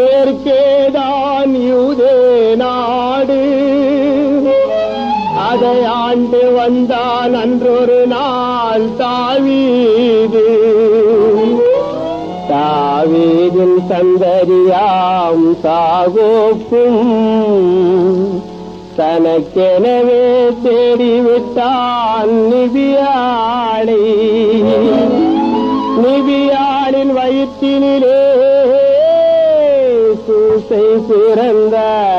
மேற்கேதான் யூதே நாடு அதை ஆண்டு வந்தான் அன்றொரு நாள் தாவீது தாவீதின் சந்ததியாம் சாகோக்கும் தனக்கெனவே தேடிவிட்டான் நிபியாளை நிபியாளின் வயிற்றினிலே சூசை பிறந்த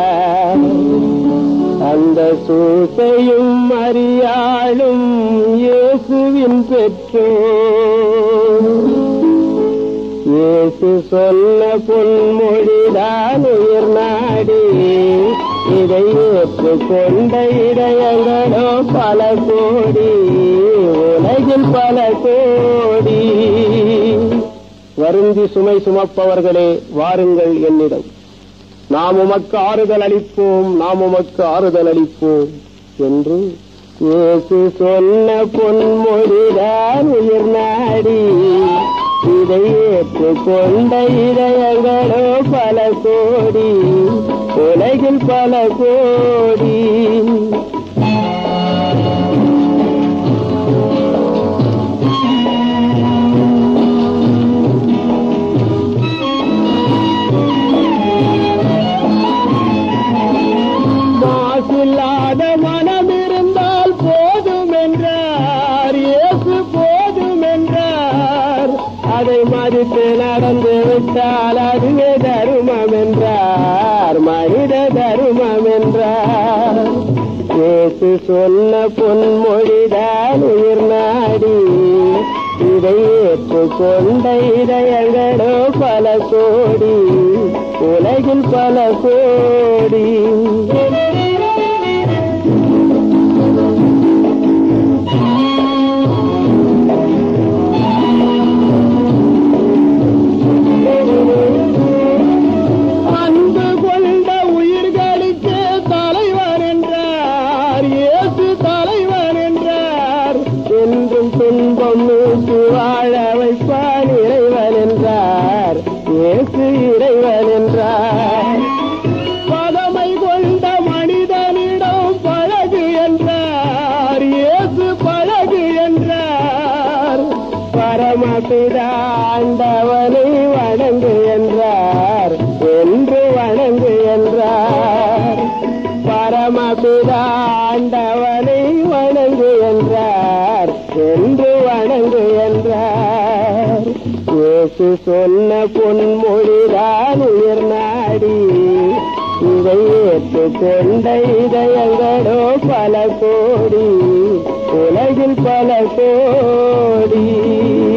அந்த சூசையும் மரியாளும் இயேசுவின் பெற்றோர் இயேசு சொன்ன பொன்மொழிதான் உயிர் நாடி இதை ஏற்றுக்கொண்ட இதயங்களோ பல கோடி உலகில் பல கோடி வருந்தி சுமை சுமப்பவர்களே வாருங்கள் என்னிடம் நாம் உமக்கு ஆறுதல் அளிப்போம் நாம் உமக்கு ஆறுதல் அளிப்போம் என்று இயேசு சொன்ன பொன்மொழிதான் உயிர் நாடி இதை ஏற்றுக்கொண்ட இதயங்களோ பல கோடி உலகில் பல கோடி மாசில்லாத மனம் இருந்தால் போதும் என்றார் இயேசு போதும் என்றார் அதை மதித்து நடந்து விட்டால் அதுவே தருமம் என்றார் மனித தருமம் என்றார் இயேசு சொன்ன பொன்மொழிதான் உயிர் நாடி இதை ஏற்றுக்கொண்ட இதயங்களோ பல கோடி உலகில் பல கோடி அன்பு கொண்ட உயிர்களுக்கு தலைவர் என்றார் இயேசு தலைவர் என்றார் என்றும் துன்பம் நீக்கி வாழ வைப்பான் இறைவன் என்றார் இயேசு இறைவன் என்றார் பதமை கொண்ட மனிதனிடம் பழகு என்றார் இயேசு பழகு என்றார் பரமபிதா ஆண்டவனை வணங்கு என்றார் என்று வணங்கு என்றார் பரமபிதா ஆண்டவனை வணங்கு என்றார் என்று வணங்கு என்றார் இயேசு சொன்ன பொன்மொழிதான் உயிர் நாடி இதை ஏற்றுக்கொண்ட இதயங்களோ பல கோடி உலகில் பல கோடி